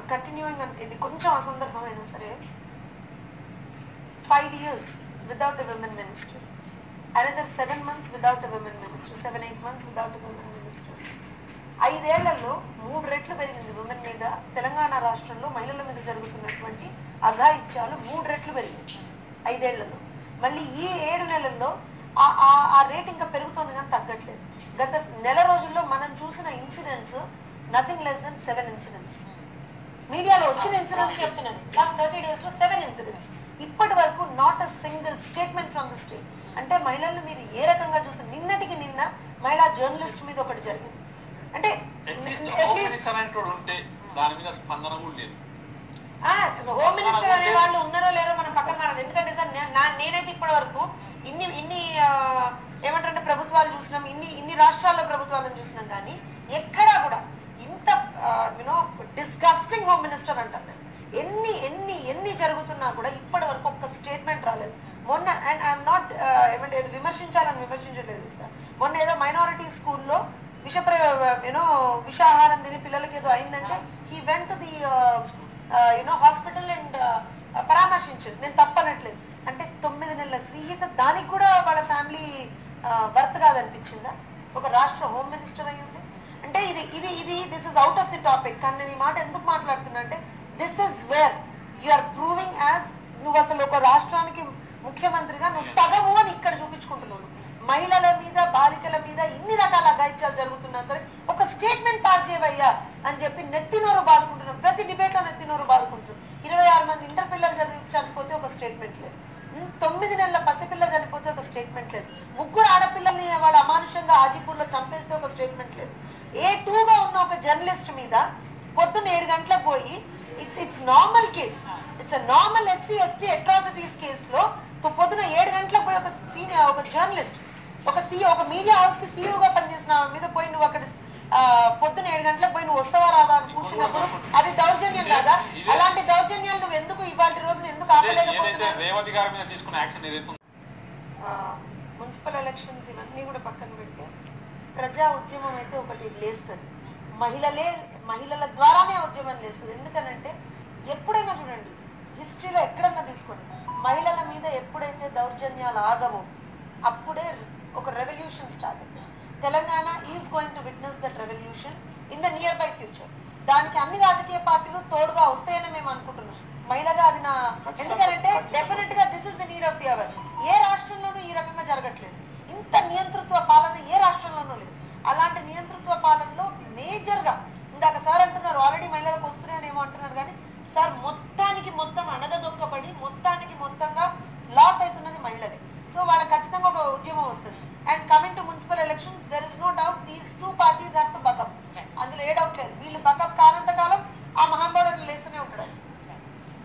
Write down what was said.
continuing ఇది కొంచెం అసందర్భమైనా సరే five years without a women minister another seven months without a women minister seven eight months without a women minister ఐదేళ్లలో మూడు రెట్లు పెరిగింది విమెన్ మీద తెలంగాణ రాష్ట్రంలో మహిళల మీద జరుగుతున్నటువంటి అఘాయిత్యాలు మూడు రెట్లు పెరిగింది ఐదేళ్లలో మళ్ళీ ఈ ఏడు నెలల్లో ఆ ఆ- ఆ రేట్ ఇంకా పెరుగుతోంది కానీ తగ్గట్లేదు గత నెల రోజుల్లో మనం చూసిన incidents nothing less than seven incidents మీడియాలో వచ్చిన ఇన్సిడెంట్స్ చెప్తున్నాను లాస్ట్ థర్టీ డేస్ లో సెవెన్ ఇన్సిడెంట్స్ ఇప్పటి వరకు not a single statement from the state అంటే మహిళలను మీరు ఏ రకంగా చూస్తారు నిన్నటికి నిన్న మహిళా జర్నలిస్ట్ మీద ఒకటి జరిగింది అంటే at least at home least- minister అనేటోడు ఉంటే దాని మీద స్పందన కూడా లేదు ఆ, హోమ్ మినిస్టర్ అనే వాళ్ళు ఉన్నారో లేరో మనం పక్కన మాట్లాడాలి ఎందుకంటే సార్ నే- నా నేనైతే ఇప్పటి వరకు ఇన్ని ఇన్ని ఆ, ఏమంటారంటే ప్రభుత్వాలు చూసినాం ఇన్ని ఇన్ని రాష్ట్రాల్లో ప్రభుత్వాలను చూసినాం కానీ ఎక్కడా కూడా ఇంత యూనో డిస్గస్టింగ్ హోమ్ మినిస్టర్ అంటారు నేను ఎన్ని ఎన్ని ఎన్ని జరుగుతున్నా కూడా ఇప్పటి వరకు ఒక్క స్టేట్మెంట్ రాలేదు మొన్న అండ్ ఐఎమ్ నాట్ ఏమంటే ఏదో విమర్శించాలని విమర్శించలేదు ఇస్తా మొన్న ఏదో మైనారిటీ స్కూల్లో విష యూనో విషాహారం తిని పిల్లలకి ఏదో అయిందంటే he went to the you know hospital and పరామర్శించారు నేను తప్పనట్లేదు అంటే తొమ్మిది నెలల శ్రీహిత దానికి కూడా వాళ్ళ ఫ్యామిలీ వర్త్ కాదనిపించిందా ఒక రాష్ట్ర హోమ్ మినిస్టర్ అయి ఉండి అంటే ఇది ఇది ఇది this is out of the topic కానీ నేను ఈ మాట ఎందుకు మాట్లాడుతున్నా అంటే this is where you are proving as నువ్వు అసలు ఒక రాష్ట్రానికి ముఖ్యమంత్రిగా నువ్వు తగవు అని ఇక్కడ చూపించుకుంటున్నావు మహిళల మీద బాలికల మీద ఇన్ని రకాల అఘాయిత్యాలు జరుగుతున్నా సరే ఒక స్టేట్మెంట్ పాస్ చేయవయ్యా అని చెప్పి నెత్తినోరు బాదుకుంటున్నాం ప్రతి డిబేట్లో నెత్తినోరు బాదుకుంటున్నాం ఇరవై ఆరు మంది ఇంటర్ పిల్లలు చదివి చనిపోతే ఒక స్టేట్మెంట్ లేదు ఉమ్, తొమ్మిది నెలల పసిపిల్ల చనిపోతే ఒక స్టేట్మెంట్ లేదు ముగ్గురు ఆడపిల్లల్ని వాడు అమానుషంగా ఆజిపూర్లో చంపేస్తే ఒక స్టేట్మెంట్ లేదు ఏ టూగా ఉన్న ఒక జర్నలిస్ట్ మీద పొద్దున్న ఏడు గంటలకు పోయి it's it's normal case it's a normal SC ST atrocities కేసులో పొద్దున ఏడు గంటలకు పోయి ఒక సీనియర్ ఒక జర్నలిస్ట్ ఒక సీఓ ఒక మీడియా హౌస్ కి సీఈఓగా పనిచేసిన ఆమె మీద పోయి నువ్వు అక్కడ ఆ, పొద్దున ఏడు గంటలకు పోయి నువ్వు వస్తావా రావా అని కూర్చున్నప్పుడు అది దౌర్జన్యం కాదా ఇదే- అలాంటి దౌర్జన్యాలు నువ్వు ఎందుకు ఇవాళ రోజున ఎందుకు ఇదే- ఏదైతే ఆపలేకపోతున్నావు రేవతి గారి మీద తీసుకున్న యాక్షన్ ఏదైతే ఉందో, ఆ, మున్సిపల్ ఎలక్షన్స్ ఇవన్నీ కూడా పక్కన పెడితే ప్రజా ఉద్యమం అయితే ఒకటి లేస్తుంది మహిళలే మహిళల ద్వారానే ఆ ఉద్యమం లేస్తుంది ఎందుకనంటే ఎప్పుడైనా చూడండి హిస్టరీలో ఎక్కడన్నా తీసుకోండి మహిళల మీద ఎప్పుడైతే దౌర్జన్యాలు ఆగవో అప్పుడే ఒక రెవల్యూషన్ స్టార్ట్ అవుతుంది Telangana is going to witness that revolution in the near by future దానికి అన్ని రాజకీయ పార్టీలు తోడుగా వస్తాయని మేము అనుకుంటున్నాం మహిళగా అది నా ఎందుకంటే డెఫినెట్ గా this is the need of the hour ఏ రాష్ట్రంలోనూ ఈ రకంగా జరగట్లేదు ఇంత నియంతృత్వ పాలన ఏ రాష్ట్రంలోనూ లేదు అలాంటి నియంతృత్వ పాలనలో మేజర్ గా ఇందాక సార్ అంటున్నారు ఆల్రెడీ మహిళలకు వస్తున్నాయని అంటున్నారు కానీ సార్ మొత్తానికి మొత్తం అణగదొక్కబడి మొత్తానికి మొత్తంగా లాస్ అవుతున్నది మహిళలే సో వాళ్ళకి ఖచ్చితంగా ఒక ఉద్యమం వస్తుంది and coming to municipal elections there is no doubt these two parties have to back up అందులో ఏ డౌట్ లేదు వీళ్ళు బకప్ కానంత కాలం